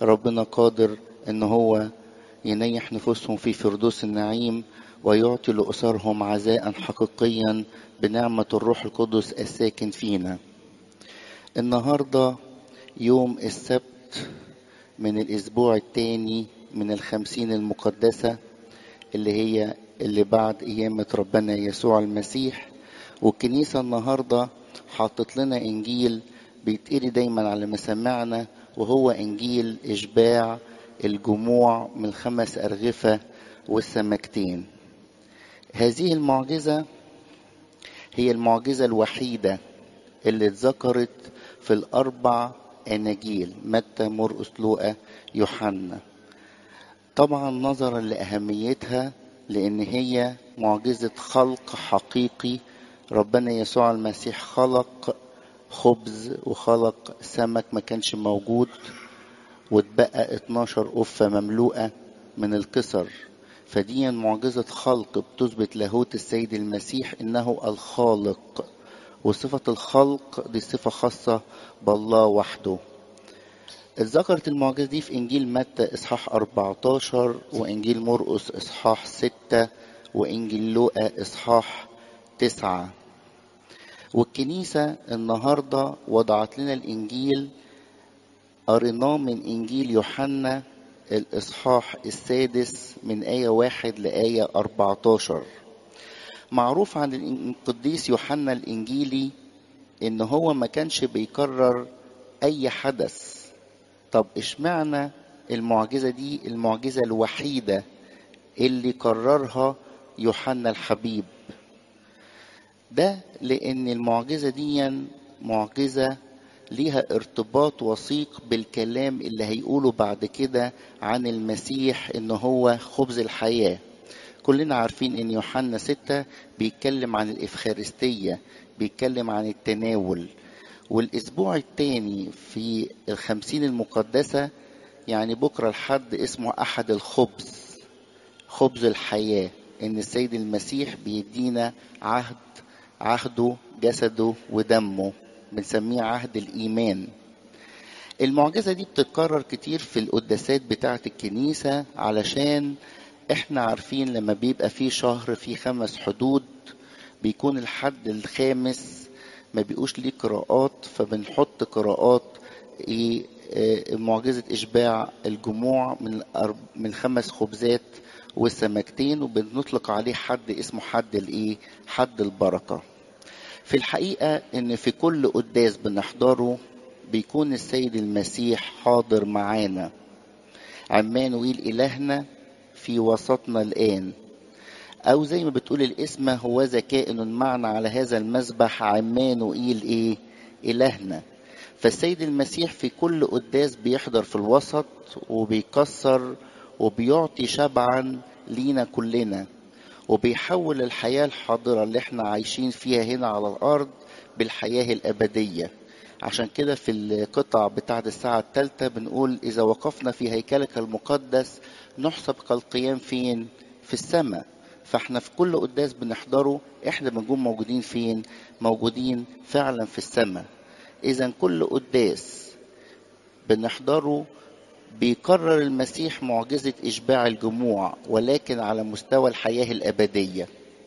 ربنا قادر ان هو ينيح نفوسهم في فردوس النعيم ويعطي لأسرهم عزاء حقيقيا بنعمة الروح القدس الساكن فينا النهاردة يوم السبت من الأسبوع الثاني من الخمسين المقدسة اللي هي اللي بعد قيامة ربنا يسوع المسيح والكنيسة النهاردة حاطت لنا إنجيل بيتقري دايما على مسامعنا وهو إنجيل إشباع الجموع من الخمس أرغفة والسمكتين هذه المعجزة هي المعجزة الوحيدة اللي اتذكرت في الأربع أناجيل متى مرقس لوقا يوحنا طبعا نظرا لأهميتها لأن هي معجزة خلق حقيقي ربنا يسوع المسيح خلق خبز وخلق سمك ما كانش موجود واتبقى 12 قفة مملوءة من الكسر فدي معجزة خلق بتثبت لاهوت السيد المسيح إنه الخالق وصفة الخلق دي صفة خاصة بالله وحده اتذكرت المعجزة دي في إنجيل متى إصحاح 14 وإنجيل مرقس إصحاح 6 وإنجيل لوقا إصحاح 9 والكنيسة النهاردة وضعت لنا الإنجيل قريناه من إنجيل يوحنا الإصحاح السادس من آية واحد لآية 14 معروف عن القديس يوحنا الإنجيلي إن هو ما كانش بيكرر أي حدث طب إشمعنى المعجزة دي المعجزة الوحيدة اللي كررها يوحنا الحبيب ده لأن المعجزة دي معجزة ليها ارتباط وثيق بالكلام اللي هيقوله بعد كده عن المسيح ان هو خبز الحياة كلنا عارفين ان يوحنا ستة بيتكلم عن الافخارستية بيتكلم عن التناول والاسبوع الثاني في الخمسين المقدسة يعني بكرة الحد اسمه احد الخبز خبز الحياة ان السيد المسيح بيدينا عهد عهده جسده ودمه بنسميه عهد الإيمان المعجزة دي بتتكرر كتير في القداسات بتاعة الكنيسة علشان احنا عارفين لما بيبقى في شهر في خمس حدود بيكون الحد الخامس ما بيقوش ليه قراءات فبنحط قراءات ايه معجزة إشباع الجموع من من خمس خبزات والسمكتين وبنطلق عليه حد اسمه حد الايه؟ حد البركه. في الحقيقة إن في كل قداس بنحضره بيكون السيد المسيح حاضر معانا عمانويل إلهنا في وسطنا الآن أو زي ما بتقول الاسم هو كائن معنا على هذا المذبح عمانوئيل إيه إلهنا فالسيد المسيح في كل قداس بيحضر في الوسط وبيكسر وبيعطي شبعا لينا كلنا وبيحول الحياة الحاضرة اللي احنا عايشين فيها هنا على الأرض بالحياة الأبدية عشان كده في القطع بتاعة الساعة الثالثة بنقول إذا وقفنا في هيكلك المقدس نحسب كالقيام فين؟ في السماء فاحنا في كل قداس بنحضره احنا بنكون موجودين فين؟ موجودين فعلا في السماء إذا كل قداس بنحضره بيكرر المسيح معجزة إشباع الجموع ولكن على مستوى الحياة الأبدية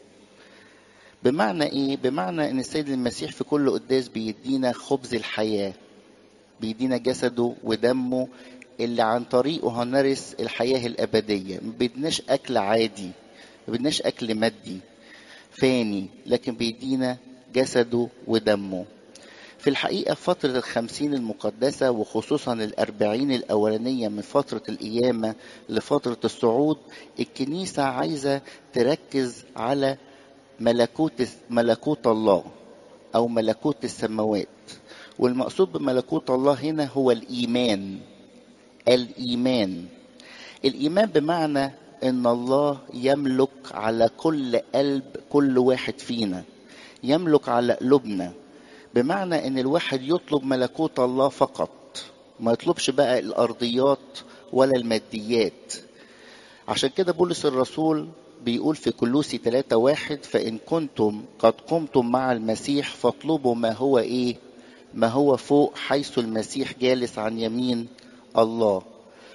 بمعنى إيه؟ بمعنى إن السيد المسيح في كل قداس بيدينا خبز الحياة بيدينا جسده ودمه اللي عن طريقه هنرث الحياة الأبدية ما بيدناش أكل عادي ما بيدناش أكل مادي فاني لكن بيدينا جسده ودمه في الحقيقة فترة الخمسين المقدسة وخصوصا الأربعين الأولانية من فترة القيامة لفترة الصعود الكنيسة عايزة تركز على ملكوت ملكوت الله أو ملكوت السماوات والمقصود بملكوت الله هنا هو الإيمان الإيمان الإيمان بمعنى إن الله يملك على كل قلب كل واحد فينا يملك على قلوبنا بمعنى ان الواحد يطلب ملكوت الله فقط ما يطلبش بقى الارضيات ولا الماديات عشان كده بولس الرسول بيقول في كلوسي 3 واحد فإن كنتم قد قمتم مع المسيح فاطلبوا ما هو إيه ما هو فوق حيث المسيح جالس عن يمين الله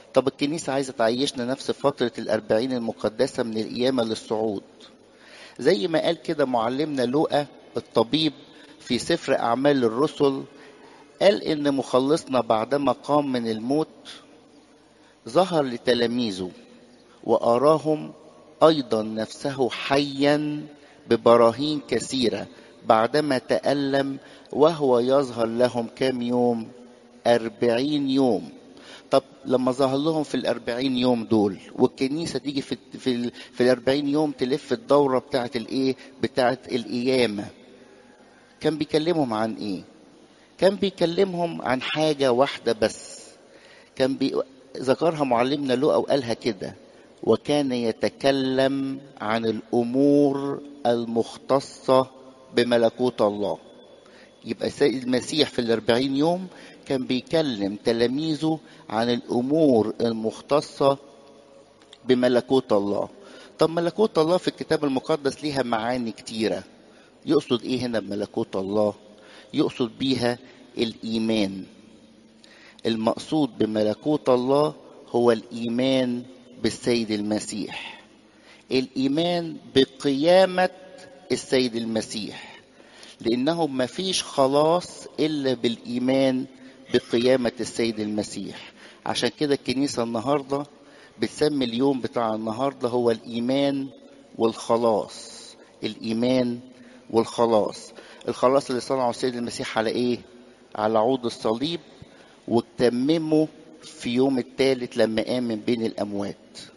طب الكنيسة عايزة تعيشنا نفس فترة الأربعين المقدسة من القيامة للصعود زي ما قال كده معلمنا لوقا الطبيب في سفر أعمال الرسل قال إن مخلصنا بعدما قام من الموت ظهر لتلاميذه وأراهم أيضا نفسه حيا ببراهين كثيرة بعدما تألم وهو يظهر لهم كم يوم أربعين يوم طب لما ظهر لهم في الأربعين يوم دول والكنيسة تيجي في في, في الأربعين يوم تلف الدورة بتاعة الإيه بتاعة القيامة كان بيكلمهم عن إيه كان بيكلمهم عن حاجة واحدة بس كان بي... ذكرها معلمنا لوقا وقالها كده وكان يتكلم عن الأمور المختصة بملكوت الله يبقى السيد المسيح في الأربعين يوم كان بيكلم تلاميذه عن الأمور المختصة بملكوت الله طب ملكوت الله في الكتاب المقدس ليها معاني كتيرة يقصد ايه هنا بملكوت الله يقصد بيها الإيمان المقصود بملكوت الله هو الإيمان بالسيد المسيح الإيمان بقيامة السيد المسيح لأنه ما فيش خلاص إلا بالإيمان بقيامة السيد المسيح عشان كده الكنيسة النهاردة بتسمي اليوم بتاع النهاردة هو الإيمان والخلاص الإيمان والخلاص الخلاص اللي صنعه السيد المسيح على إيه؟ على عود الصليب وتممه في يوم الثالث لما قام من بين الأموات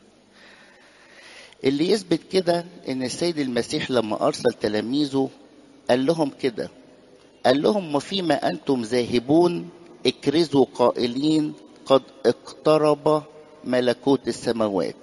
اللي يثبت كده ان السيد المسيح لما ارسل تلاميذه قال لهم كده قال لهم وفيما انتم ذاهبون اكرزوا قائلين قد اقترب ملكوت السماوات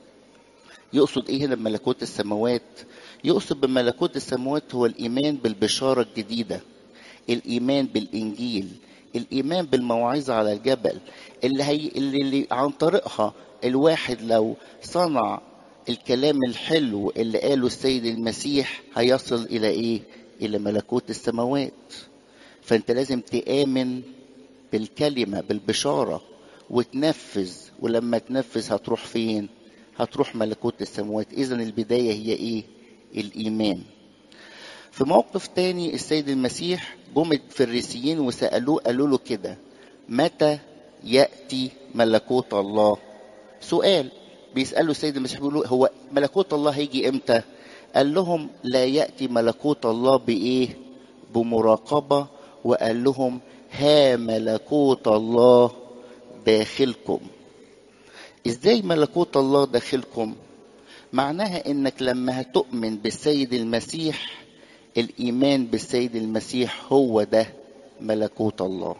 يقصد ايه هنا بملكوت السماوات يقصد بملكوت السماوات هو الايمان بالبشاره الجديده الايمان بالانجيل الايمان بالموعظه على الجبل اللي هي اللي, اللي عن طريقها الواحد لو صنع الكلام الحلو اللي قاله السيد المسيح هيصل الى ايه الى ملكوت السماوات فانت لازم تامن بالكلمه بالبشاره وتنفذ ولما تنفذ هتروح فين هتروح ملكوت السماوات اذا البدايه هي ايه الايمان في موقف تاني السيد المسيح جم الفريسيين وسالوه قالوا له كده متى ياتي ملكوت الله سؤال بيسالوا السيد المسيح بيقولوا هو ملكوت الله هيجي امتى قال لهم لا ياتي ملكوت الله بايه بمراقبه وقال لهم ها ملكوت الله داخلكم ازاي ملكوت الله داخلكم معناها انك لما هتؤمن بالسيد المسيح الايمان بالسيد المسيح هو ده ملكوت الله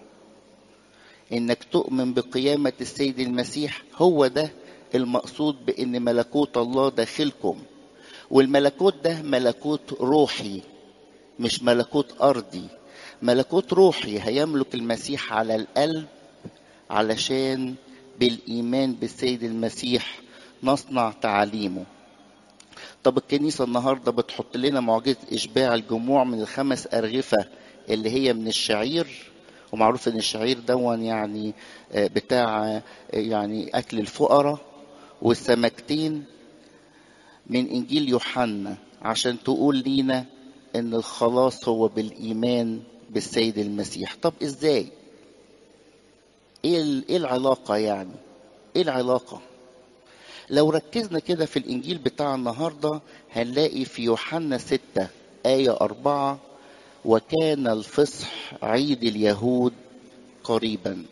انك تؤمن بقيامه السيد المسيح هو ده المقصود بان ملكوت الله داخلكم والملكوت ده ملكوت روحي مش ملكوت ارضي ملكوت روحي هيملك المسيح على القلب علشان بالايمان بالسيد المسيح نصنع تعاليمه طب الكنيسة النهاردة بتحط لنا معجزة إشباع الجموع من الخمس أرغفة اللي هي من الشعير ومعروف إن الشعير دون يعني بتاع يعني أكل الفقراء والسمكتين من إنجيل يوحنا عشان تقول لينا إن الخلاص هو بالإيمان بالسيد المسيح طب إزاي؟ إيه إيه العلاقة يعني؟ إيه العلاقة؟ لو ركزنا كده في الإنجيل بتاع النهاردة هنلاقي في يوحنا ستة آية أربعة وكان الفصح عيد اليهود قريبا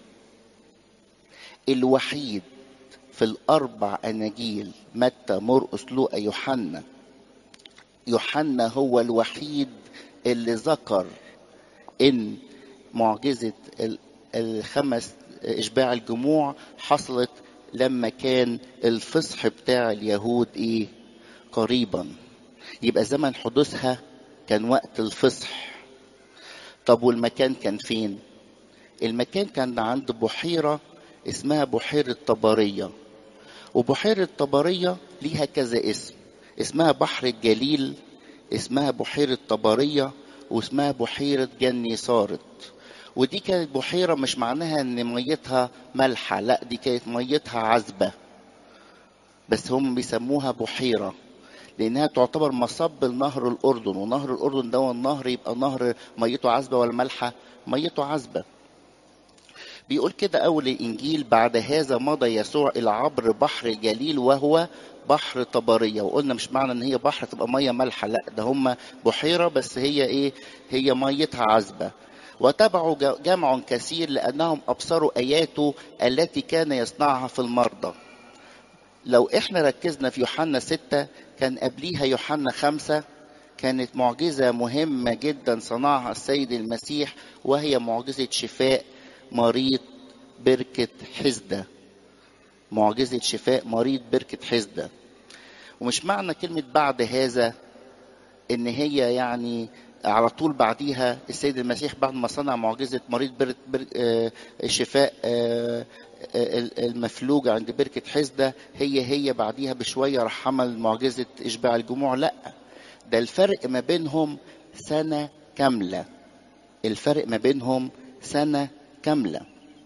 الوحيد في الأربع أناجيل متى مرقس لوقا يوحنا يوحنا هو الوحيد اللي ذكر إن معجزة الخمس إشباع الجموع حصلت لما كان الفصح بتاع اليهود ايه قريبا يبقى زمن حدوثها كان وقت الفصح طب والمكان كان فين المكان كان عند بحيرة اسمها بحيرة طبرية وبحيرة طبرية ليها كذا اسم اسمها بحر الجليل اسمها بحيرة طبرية واسمها بحيرة جني صارت ودي كانت بحيرة مش معناها ان ميتها مالحة لا دي كانت ميتها عذبة بس هم بيسموها بحيرة لانها تعتبر مصب لنهر الاردن ونهر الاردن ده النهر يبقى نهر ميته عذبة ولا مالحة ميته عذبة بيقول كده اول الانجيل بعد هذا مضى يسوع الى عبر بحر الجليل وهو بحر طبرية وقلنا مش معنى ان هي بحر تبقى مية مالحة لا ده هم بحيرة بس هي ايه هي ميتها عذبة وتبعوا جمع كثير لأنهم أبصروا آياته التي كان يصنعها في المرضى لو احنا ركزنا في يوحنا ستة كان قبليها يوحنا خمسة كانت معجزة مهمة جدا صنعها السيد المسيح وهي معجزة شفاء مريض بركة حزدة معجزة شفاء مريض بركة حزدة ومش معنى كلمة بعد هذا ان هي يعني على طول بعديها السيد المسيح بعد ما صنع معجزة مريض بر... بر... آه شفاء آه المفلوج عند بركة حزدة هي هي بعديها بشوية راح عمل معجزة إشباع الجموع لا ده الفرق ما بينهم سنة كاملة الفرق ما بينهم سنة كاملة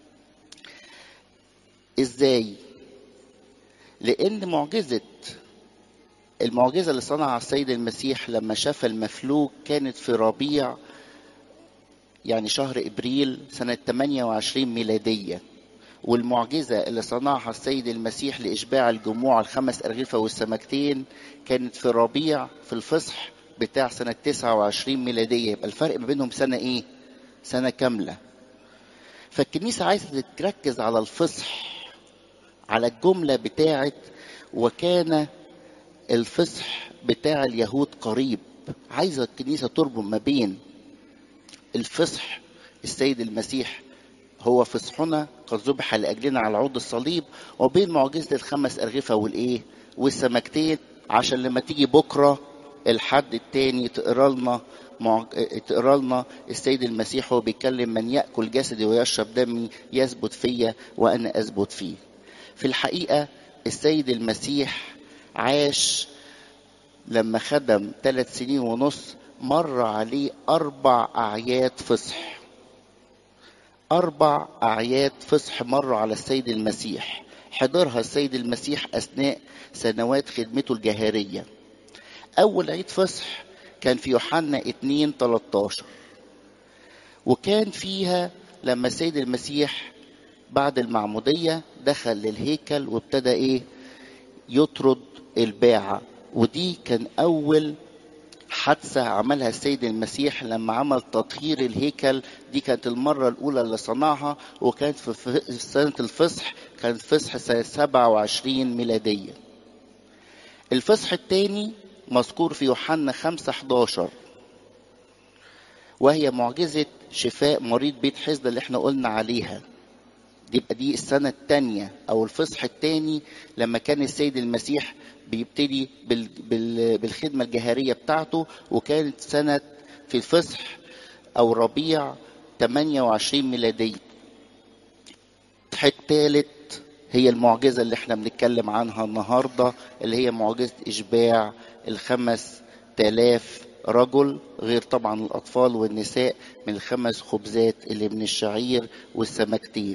ازاي لان معجزة المعجزة اللي صنعها السيد المسيح لما شاف المفلوج كانت في ربيع يعني شهر ابريل سنة 28 ميلادية والمعجزة اللي صنعها السيد المسيح لإشباع الجموع الخمس أرغفة والسمكتين كانت في ربيع في الفصح بتاع سنة 29 ميلادية يبقى الفرق ما بينهم سنة إيه؟ سنة كاملة فالكنيسة عايزة تركز على الفصح على الجملة بتاعت وكان الفصح بتاع اليهود قريب عايزة الكنيسة تربط ما بين الفصح السيد المسيح هو فصحنا قد ذبح لأجلنا على عود الصليب وبين معجزة الخمس أرغفة والإيه والسمكتين عشان لما تيجي بكرة الحد التاني تقرا لنا مع... تقرا لنا السيد المسيح وهو بيتكلم من ياكل جسدي ويشرب دمي يثبت فيا وانا اثبت فيه. في الحقيقه السيد المسيح عاش لما خدم ثلاث سنين ونص مر عليه اربع اعياد فصح. اربع اعياد فصح مروا على السيد المسيح حضرها السيد المسيح اثناء سنوات خدمته الجهاريه. اول عيد فصح كان في يوحنا 2 13 وكان فيها لما السيد المسيح بعد المعمودية دخل للهيكل وابتدى ايه يطرد الباعة ودي كان أول حادثة عملها السيد المسيح لما عمل تطهير الهيكل دي كانت المرة الأولى اللي صنعها وكانت في سنة الفصح كانت فصح سنة 27 ميلادية الفصح الثاني مذكور في يوحنا 5 11 وهي معجزة شفاء مريض بيت حزدة اللي احنا قلنا عليها دي يبقى دي السنة الثانية أو الفصح الثاني لما كان السيد المسيح بيبتدي بال بال بالخدمة الجهارية بتاعته وكانت سنة في الفصح أو ربيع 28 ميلادية الفصح الثالث هي المعجزة اللي احنا بنتكلم عنها النهاردة اللي هي معجزة إشباع الخمس تلاف رجل غير طبعا الأطفال والنساء من الخمس خبزات اللي من الشعير والسمكتين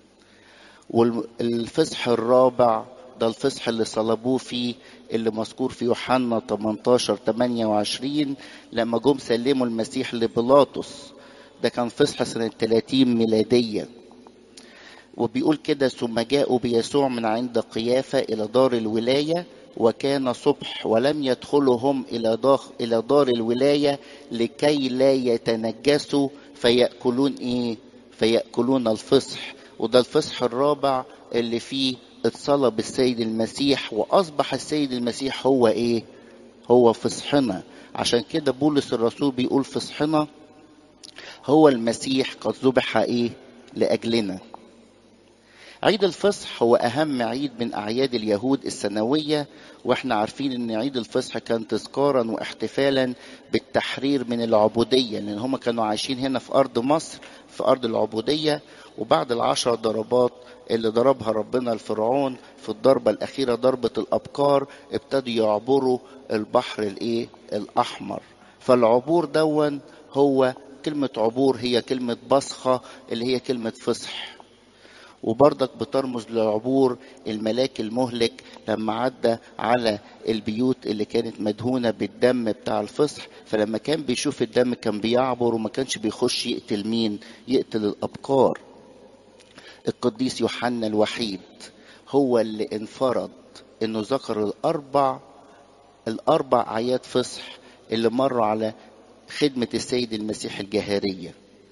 والفصح الرابع ده الفصح اللي صلبوه فيه اللي مذكور في يوحنا 18 28 لما جم سلموا المسيح لبيلاطس ده كان فصح سنة 30 ميلادية وبيقول كده ثم جاءوا بيسوع من عند قيافة إلى دار الولاية وكان صبح ولم يدخلوا هم إلى, داخ إلى دار الولاية لكي لا يتنجسوا فيأكلون إيه؟ فيأكلون الفصح وده الفصح الرابع اللي فيه اتصلب السيد المسيح وأصبح السيد المسيح هو إيه؟ هو فصحنا عشان كده بولس الرسول بيقول فصحنا هو المسيح قد ذبح إيه؟ لأجلنا عيد الفصح هو أهم عيد من أعياد اليهود السنوية وإحنا عارفين إن عيد الفصح كان تذكارا واحتفالا بالتحرير من العبودية لأن هم كانوا عايشين هنا في أرض مصر في أرض العبودية وبعد العشر ضربات اللي ضربها ربنا الفرعون في الضربة الأخيرة ضربة الأبكار ابتدوا يعبروا البحر الإيه الأحمر فالعبور دون هو كلمة عبور هي كلمة بصخة اللي هي كلمة فصح وبرضك بترمز لعبور الملاك المهلك لما عدى على البيوت اللي كانت مدهونة بالدم بتاع الفصح فلما كان بيشوف الدم كان بيعبر وما كانش بيخش يقتل مين يقتل الأبقار القديس يوحنا الوحيد هو اللي انفرد انه ذكر الاربع الاربع اعياد فصح اللي مروا على خدمة السيد المسيح الجهارية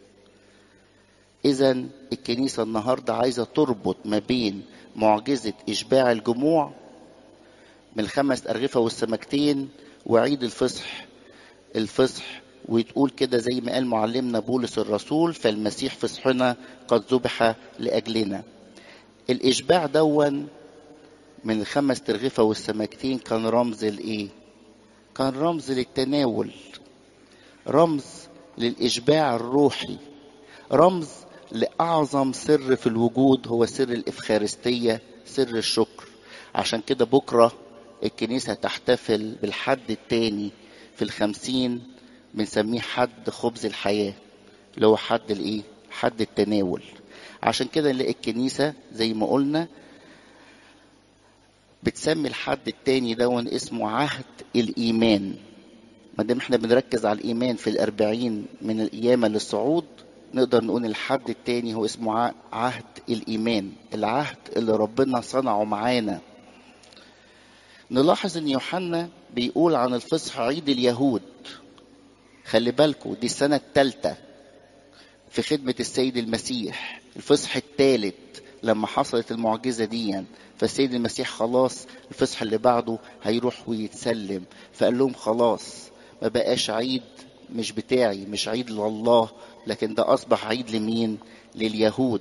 إذا الكنيسة النهاردة عايزة تربط ما بين معجزة إشباع الجموع من الخمس أرغفة والسمكتين وعيد الفصح الفصح وتقول كده زي ما قال معلمنا بولس الرسول فالمسيح فصحنا قد ذبح لأجلنا الإشباع دون من الخمس ترغفة والسمكتين كان رمز لإيه؟ كان رمز للتناول رمز للإشباع الروحي رمز لأعظم سر في الوجود هو سر الإفخارستية سر الشكر عشان كده بكرة الكنيسة تحتفل بالحد التاني في الخمسين بنسميه حد خبز الحياة اللي هو حد الإيه؟ حد التناول عشان كده نلاقي الكنيسة زي ما قلنا بتسمي الحد التاني دون اسمه عهد الإيمان ما دام احنا بنركز على الإيمان في الأربعين من القيامة للصعود نقدر نقول الحد التاني هو اسمه عهد الإيمان العهد اللي ربنا صنعه معانا نلاحظ ان يوحنا بيقول عن الفصح عيد اليهود خلي بالكم دي السنة الثالثة في خدمة السيد المسيح الفصح الثالث لما حصلت المعجزة دي فالسيد المسيح خلاص الفصح اللي بعده هيروح ويتسلم فقال لهم خلاص ما بقاش عيد مش بتاعي مش عيد لله لكن ده أصبح عيد لمين لليهود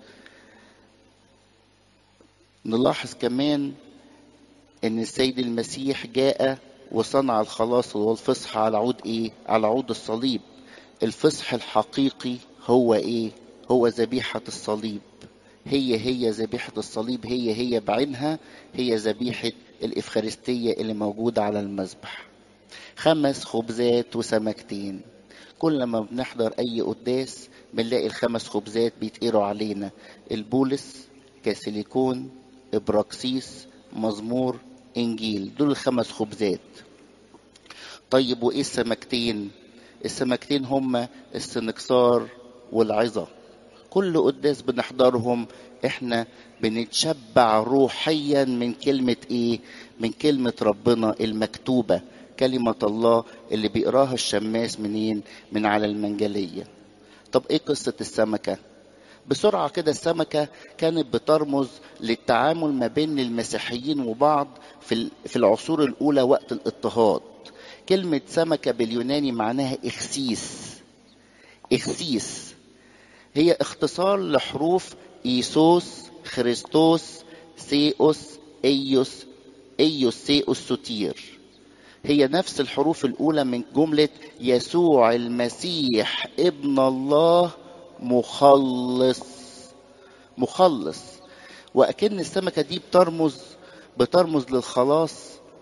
نلاحظ كمان ان السيد المسيح جاء وصنع الخلاص والفصح على عود ايه على عود الصليب الفصح الحقيقي هو ايه هو ذبيحة الصليب هي هي ذبيحة الصليب هي هي بعينها هي ذبيحة الإفخارستية اللي موجودة على المذبح خمس خبزات وسمكتين كل ما بنحضر أي قداس بنلاقي الخمس خبزات بيتقروا علينا البولس كاسيليكون إبراكسيس مزمور إنجيل دول الخمس خبزات طيب وإيه السمكتين السمكتين هما السنكسار والعظة كل قداس بنحضرهم احنا بنتشبع روحيا من كلمة ايه من كلمة ربنا المكتوبة كلمة الله اللي بيقراها الشماس منين من على المنجلية طب ايه قصة السمكة بسرعة كده السمكة كانت بترمز للتعامل ما بين المسيحيين وبعض في في العصور الأولى وقت الاضطهاد كلمة سمكة باليوناني معناها إخسيس إخسيس هي اختصار لحروف إيسوس خريستوس سيوس إيوس إيوس سيوس سوتير هي نفس الحروف الأولى من جملة يسوع المسيح ابن الله مخلص مخلص وأكن السمكة دي بترمز بترمز للخلاص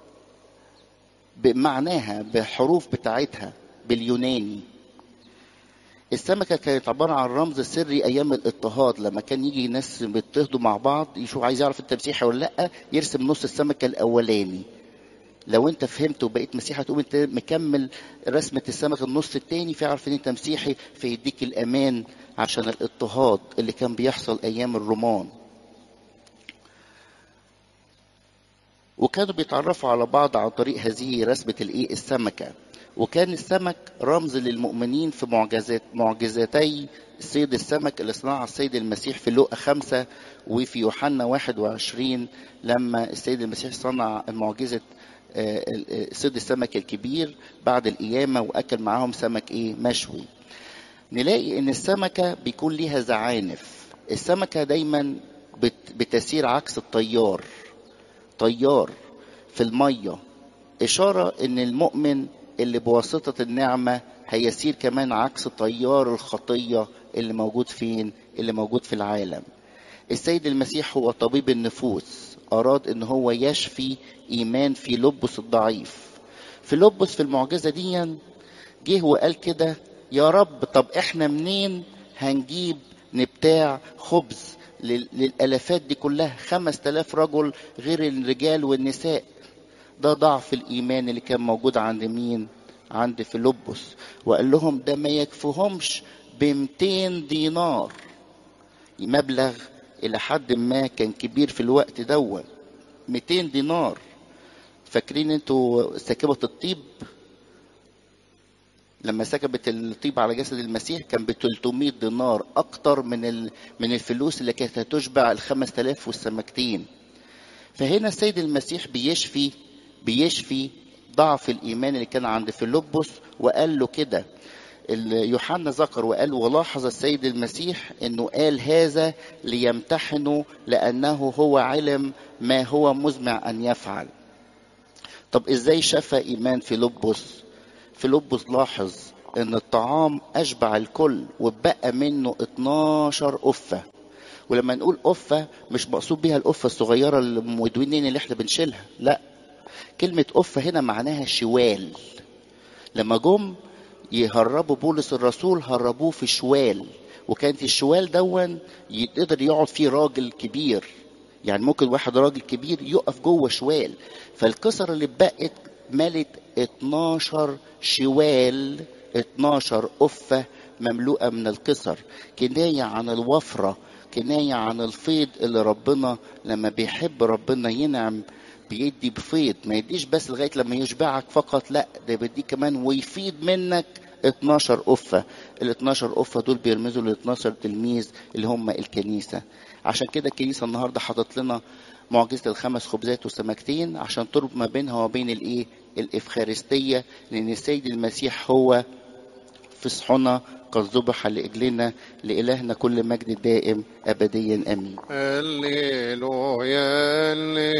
بمعناها بالحروف بتاعتها باليوناني السمكة كانت عبارة عن رمز سري أيام الاضطهاد لما كان يجي ناس بيضطهدوا مع بعض يشوف عايز يعرف أنت مسيحي ولا لأ يرسم نص السمكة الأولاني لو أنت فهمت وبقيت مسيحي تقوم أنت مكمل رسمة السمكة النص التاني فيعرف أن أنت مسيحي فيديك الأمان عشان الاضطهاد اللي كان بيحصل أيام الرومان وكانوا بيتعرفوا على بعض عن طريق هذه رسمة الإيه السمكة وكان السمك رمز للمؤمنين في معجزات معجزتي صيد السمك اللي صنعها السيد المسيح في لوقا خمسة وفي يوحنا 21 لما السيد المسيح صنع معجزة صيد السمك الكبير بعد القيامة وأكل معاهم سمك إيه مشوي نلاقي إن السمكة بيكون ليها زعانف السمكة دايما بتسير عكس الطيار طيار في المية إشارة إن المؤمن اللي بواسطة النعمة هيسير كمان عكس طيار الخطية اللي موجود فين اللي موجود في العالم السيد المسيح هو طبيب النفوس أراد إن هو يشفي إيمان في لبس الضعيف في لبس في المعجزة دي جه وقال كده يا رب طب احنا منين هنجيب نبتاع خبز لل- للالافات دي كلها خمس تلاف رجل غير الرجال والنساء ده ضعف الايمان اللي كان موجود عند مين عند فيلبس وقال لهم ده ما يكفيهمش ب 200 دينار مبلغ الى حد ما كان كبير في الوقت دوت 200 دينار فاكرين انتوا سكبة الطيب لما سكبت الطيب على جسد المسيح كان ب 300 دينار اكتر من ال... من الفلوس اللي كانت هتشبع ال 5000 والسمكتين فهنا السيد المسيح بيشفي بيشفي ضعف الايمان اللي كان عند فيلبس وقال له كده ال- يوحنا ذكر وقال ولاحظ السيد المسيح انه قال هذا ليمتحنه لانه هو علم ما هو مزمع ان يفعل طب ازاي شفى ايمان فيلبس فيلبس لاحظ ان الطعام اشبع الكل واتبقى منه 12 قفه ولما نقول قفه مش مقصود بيها القفه الصغيره المدونين اللي احنا بنشيلها لا كلمه قفه هنا معناها شوال لما جم يهربوا بولس الرسول هربوه في شوال وكانت الشوال دون يقدر يقعد فيه راجل كبير يعني ممكن واحد راجل كبير يقف جوه شوال فالكسر اللي اتبقت ملت 12 شوال 12 قفة مملوءة من الكسر كناية عن الوفرة كناية عن الفيض اللي ربنا لما بيحب ربنا ينعم بيدي بفيض ما يديش بس لغاية لما يشبعك فقط لا ده بيديك كمان ويفيض منك 12 قفة ال 12 قفة دول بيرمزوا لل 12 تلميذ اللي هم الكنيسة عشان كده الكنيسة النهاردة حاطط لنا معجزة الخمس خبزات والسمكتين عشان تربط ما بينها وبين الايه الإفخارستية لأن السيد المسيح هو فصحنا قد ذبح لأجلنا لإلهنا كل مجد دائم أبديا آمين هللويا